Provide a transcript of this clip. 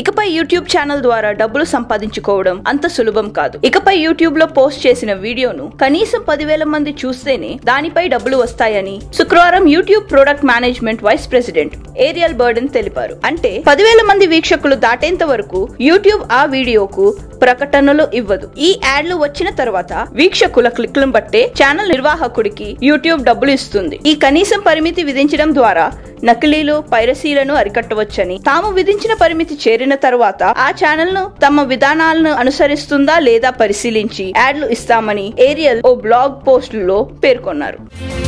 ఇకపై YouTube channel ద్వారా డబ్బులు సంపాదించుకోవడం అంత సులభం కాదు ఇకపై యూట్యూబ్ లో పోస్ట్ చేసిన వీడియోను కనీసం పదివేల మంది చూస్తేనే దానిపై డబ్బులు వస్తాయని శుక్రవారం YouTube product management vice president Ariel Bardin తెలిపారు అంటే పదివేల మంది వీక్షకులు దాటేంత వరకు యూట్యూబ్ ఆ వీడియోకు ప్రకటనలు ఇవ్వదు ఈ యాడ్లు వచ్చిన తర్వాత వీక్షకుల క్లిక్లను బట్టే ఛానల్ నిర్వాహకుడికి యూట్యూబ్ డబ్బులు ఇస్తుంది ఈ కనీసం పరిమితి విధించడం ద్వారా నకిలీలు పైరసీలను అరికట్టవచ్చని తాము విధించిన పరిమితి చేరిన తర్వాత ఆ ఛానల్ ను తమ విధానాలను అనుసరిస్తుందా లేదా పరిశీలించి యాడ్లు ఇస్తామని ఏరియల్ ఓ బ్లాగ్ పోస్టులో పేర్కొన్నారు